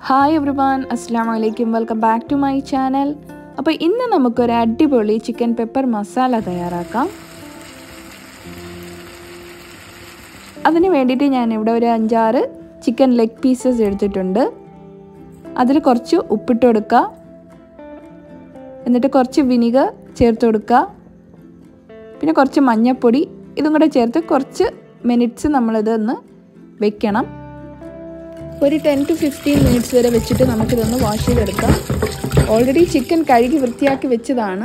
hi everyone അസ്സാം വലൈക്കും welcome back to my channel അപ്പോൾ ഇന്ന് നമുക്കൊരു അടിപൊളി ചിക്കൻ പെപ്പർ മസാല തയ്യാറാക്കാം അതിന് വേണ്ടിയിട്ട് ഞാൻ ഇവിടെ ഒരു അഞ്ചാറ് ചിക്കൻ ലെഗ് പീസസ് എടുത്തിട്ടുണ്ട് അതിൽ കുറച്ച് ഉപ്പിട്ട് കൊടുക്കുക എന്നിട്ട് കുറച്ച് വിനിഗർ ചേർത്ത് കൊടുക്കുക പിന്നെ കുറച്ച് മഞ്ഞൾപ്പൊടി ഇതും കൂടെ ചേർത്ത് കുറച്ച് മിനിറ്റ്സ് നമ്മളിതൊന്ന് വെക്കണം ഒരു ടെൻ ടു ഫിഫ്റ്റീൻ മിനിറ്റ്സ് വരെ വെച്ചിട്ട് നമുക്കിതൊന്ന് വാഷ് ചെയ്തെടുക്കാം ഓൾറെഡി ചിക്കൻ കഴുകി വൃത്തിയാക്കി വെച്ചതാണ്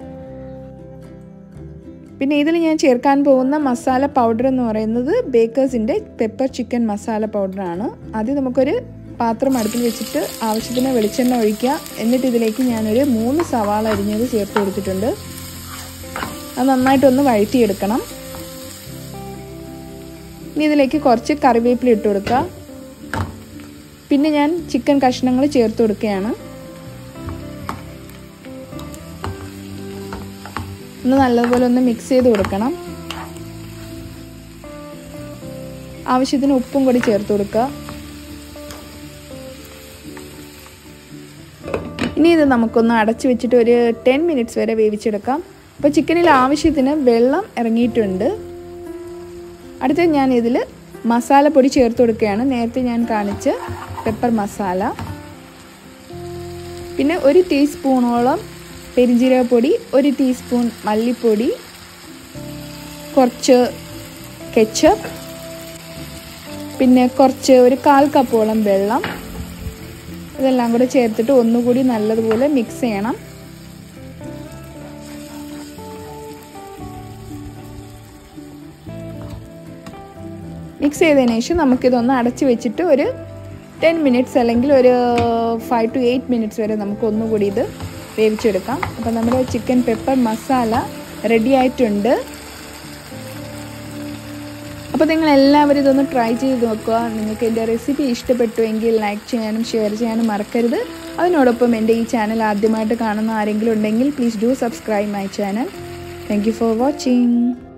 പിന്നെ ഇതിൽ ഞാൻ ചേർക്കാൻ പോകുന്ന മസാല പൗഡർ എന്ന് പറയുന്നത് ബേക്കേഴ്സിൻ്റെ പെപ്പർ ചിക്കൻ മസാല പൗഡറാണ് ആദ്യം നമുക്കൊരു പാത്രം അടുപ്പിൽ വെച്ചിട്ട് ആവശ്യത്തിന് വെളിച്ചെണ്ണ ഒഴിക്കുക എന്നിട്ട് ഇതിലേക്ക് ഞാനൊരു മൂന്ന് സവാള അരിഞ്ഞത് ചേർത്ത് കൊടുത്തിട്ടുണ്ട് അത് നന്നായിട്ടൊന്ന് വഴറ്റിയെടുക്കണം ഇനി ഇതിലേക്ക് കുറച്ച് കറിവേപ്പില ഇട്ട് കൊടുക്കുക പിന്നെ ഞാൻ ചിക്കൻ കഷ്ണങ്ങൾ ചേർത്ത് കൊടുക്കുകയാണ് ഒന്ന് നല്ലതുപോലെ ഒന്ന് മിക്സ് ചെയ്ത് കൊടുക്കണം ആവശ്യത്തിന് ഉപ്പും കൂടി ചേർത്ത് കൊടുക്കുക ഇനി ഇത് നമുക്കൊന്ന് അടച്ചു വെച്ചിട്ട് ഒരു ടെൻ മിനിറ്റ്സ് വരെ വേവിച്ചെടുക്കാം അപ്പോൾ ചിക്കനിൽ ആവശ്യത്തിന് വെള്ളം ഇറങ്ങിയിട്ടുണ്ട് അടുത്ത ഞാൻ ഇതിൽ മസാലപ്പൊടി ചേർത്ത് കൊടുക്കുകയാണ് നേരത്തെ ഞാൻ കാണിച്ച പെപ്പർ മസാല പിന്നെ ഒരു ടീസ്പൂണോളം പെരിഞ്ജീരകപ്പൊടി ഒരു ടീസ്പൂൺ മല്ലിപ്പൊടി കുറച്ച് കെച്ചപ്പ് പിന്നെ കുറച്ച് ഒരു കാൽ കപ്പോളം വെള്ളം ഇതെല്ലാം കൂടെ ചേർത്തിട്ട് ഒന്നുകൂടി നല്ലതുപോലെ മിക്സ് ചെയ്യണം മിക്സ് ചെയ്തതിന് ശേഷം നമുക്കിതൊന്ന് അടച്ച് വെച്ചിട്ട് ഒരു ടെൻ മിനിറ്റ്സ് അല്ലെങ്കിൽ ഒരു ഫൈവ് ടു എയ്റ്റ് മിനിറ്റ്സ് വരെ നമുക്ക് ഒന്നുകൂടി ഇത് വേവിച്ചെടുക്കാം അപ്പോൾ നമ്മുടെ ചിക്കൻ പെപ്പർ മസാല റെഡി ആയിട്ടുണ്ട് അപ്പോൾ നിങ്ങൾ എല്ലാവരും ഇതൊന്ന് ട്രൈ ചെയ്ത് നോക്കുക നിങ്ങൾക്ക് എൻ്റെ റെസിപ്പി ഇഷ്ടപ്പെട്ടുവെങ്കിൽ ലൈക്ക് ചെയ്യാനും ഷെയർ ചെയ്യാനും മറക്കരുത് അതിനോടൊപ്പം എൻ്റെ ഈ ചാനൽ ആദ്യമായിട്ട് കാണുന്ന ആരെങ്കിലും ഉണ്ടെങ്കിൽ please do subscribe my channel thank you for watching